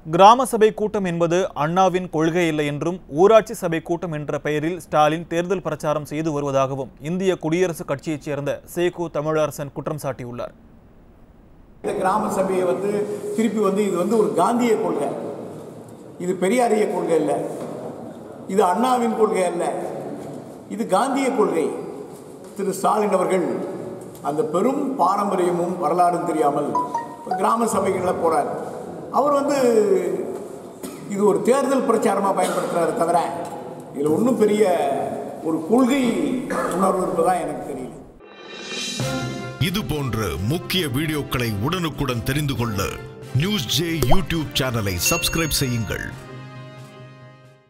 கிராம சபை கூட்டம் என்பது அண்ணாவின் கொள்கை இல்லை என்றும் ஊராட்சி சபை கூட்டம் என்ற பெயரில் ஸ்டாலின் தேர்தல் பிரச்சாரம் செய்து வருவதாகவும் இந்திய குடியரசுக் கட்சியைச் சேர்ந்த சேகு தமிழரசன் குற்றம் சாட்டியுள்ளார் இந்த கிராம சபையை வந்து திருப்பி வந்து இது வந்து ஒரு காந்திய கொள்கை இது பெரியாரிய கொள்கை இல்லை இது அண்ணாவின் கொள்கை அல்ல இது காந்திய கொள்கை திரு ஸ்டாலின் அவர்கள் அந்த பெரும் பாரம்பரியமும் வரலாறும் தெரியாமல் கிராம சபைகளில் போகிறார் அவர் வந்து இது ஒரு தேர்தல் பிரச்சாரமாக பயன்படுத்துகிறாரு தவிர இதில் ஒன்றும் பெரிய ஒரு கொள்கை உணர்வு இருப்பதாக எனக்கு தெரியல இது போன்ற முக்கிய வீடியோக்களை உடனுக்குடன் தெரிந்து கொள்ள நியூஸ் ஜே யூடியூப் சேனலை சப்ஸ்கிரைப் செய்யுங்கள்